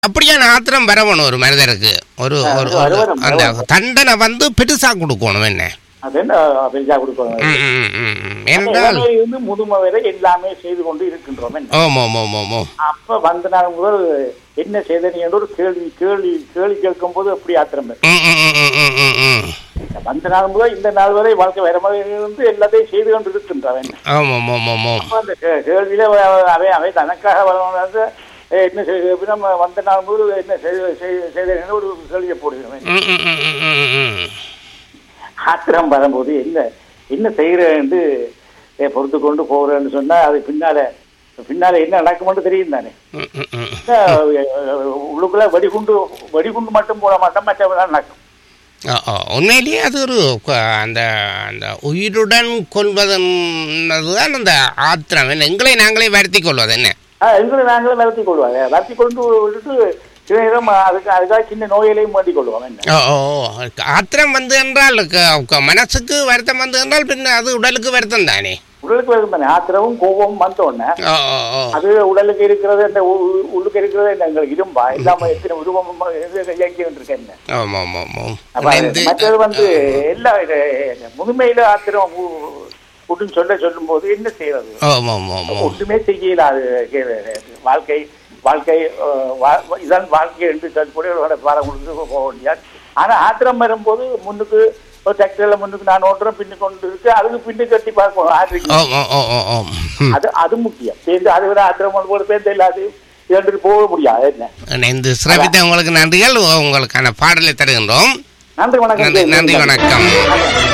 அப்படியான ஆத்திரம் வரவணும் ஒரு மனிதருக்கு ஒரு ஆ, ஒரு அது ஒரு- வரணும், அந்த வரணும். தண்டனை வந்து பெருசா கொடுக்கணும் என்ன அது என்ன பெருசா கொடுக்கணும் ம், ம், ம், ம். என்றால் இளமை இருந்து முதுமை வரை எல்லாமே செய்து கொண்டு இருக்கின்றோம் என்ன? ஓம் ஓம் ஓம் ஓம் ஓம் அப்ப வந்த நாள் முதல் என்ன செய்தனி என்ற ஒரு கேள்வி கேள்வி கேள்வி கேட்கும் போது அப்படி ஆத்திரம் வரும். ம், ம், ம், ம், ம், ம், ம். வந்த நாள் முதல் இந்த நாள் வரை வாழ்க்கை வேற மாதிரி இருந்து எல்லாத்தையும் செய்து கொண்டு இருக்கின்றவன் ஓம் ஓம் ஓம் ஓம் ஓம் அப்ப அந்த கே- கேள்வியில அவை அவை தனக்காக வரவங்க என்ன செய்து நம்ம வந்த நாள் முதல் என்ன செய்த- செய்த- செய்தேன்னு ஒரு கேள்வியை போடுகிறவன் ம், ம், ம், ம், ம், ம். ஆத்திரம் வரும்போது என்ன என்ன செய்யறேன்னு பொறுத்து கொண்டு போறேன்னு சொன்னா அது பின்னால பின்னால என்ன நடக்கும்னு தெரியும் தானே ம், ம், ம். அஹ் உள்ளுக்குள்ள வெடிகுண்டு வெடிகுண்டு மட்டும் போட மாட்டோம் மற்றவெல்லாம் நடக்கும் ஆ, ஆ. உண்மையிலேயே அது ஒரு க- அந்த அந்த உயிருடன் கொள்வதுதான் அந்த ஆத்திரம் என்ன எங்களை நாங்களே வருத்தி கொள்வது என்ன ஆஹ் எங்களை நாங்களும் நடத்தி கொள்வாங்க நடத்தி கொண்டு விட்டுட்டு சில நேரம் அதுக்கு அதுக்காக சின்ன நோயிலையும் மாட்டி கொள்வோம் என்ன ஓ ஓ ஓ. ஆத்திரம் வந்து என்றால் க- க- மனசுக்கு வருத்தம் வந்து என்றால் பின்ன அது உடலுக்கு வருத்தம் தானே உடலுக்கு வருது தானே ஆத்திரமும் கோபமும் வந்தோடனே ஓ ஓ ஓ அது உடலுக்கு இருக்கிறது இந்த உ- உ- உள்ளுக்கு இருக்கிறது என்ன எங்களுக்கு இரும்பா இல்லாம எத்தனை உருவம் இயங்கிட்டு இருக்கேன் என்ன ஆமாம் ஆமாம் ஆமாம் அப்ப அது இணைந்து- மற்றது வந்து எல்லா இது- முதுமையில ஆத்திரம் விட்டுன்னு சொல்ல சொல்லும் போது என்ன செய்யறது ஆமாம் ஆமாம் ஆமாம் ஒன்றுமே செய்யல அது வாழ்க்கை வாழ்க்கை அஹ், வா- இதான் வாழ்க்கை என்று சொல்லக்கூடிய பாடம் கொடுத்து போக முடியாது ஆனா ஆத்திரம் வரும்போது முன்னுக்கு ஒரு டிராக்டர்ல முன்னுக்கு நான் ஓட்டுறேன் பின்னுக்கு கொண்டு இருக்கு அதுக்கு பின்னு கட்டி பார்க்கணும் ஆத்திரிக்கு ஓம் ஓம் ஓம் ஓம் ஓம் ம். அது அது முக்கியம் சேர்ந்து அதை விட ஆத்திரம் கொண்டு போது சேர்ந்து இல்லாது இரண்டு போக முடியாது என்ன இணைந்து சிறப்பித்த உங்களுக்கு நன்றிகள் உங்களுக்கான பாடலை தருகின்றோம் நன்றி வணக்கம் நன்றி நன்றி வணக்கம்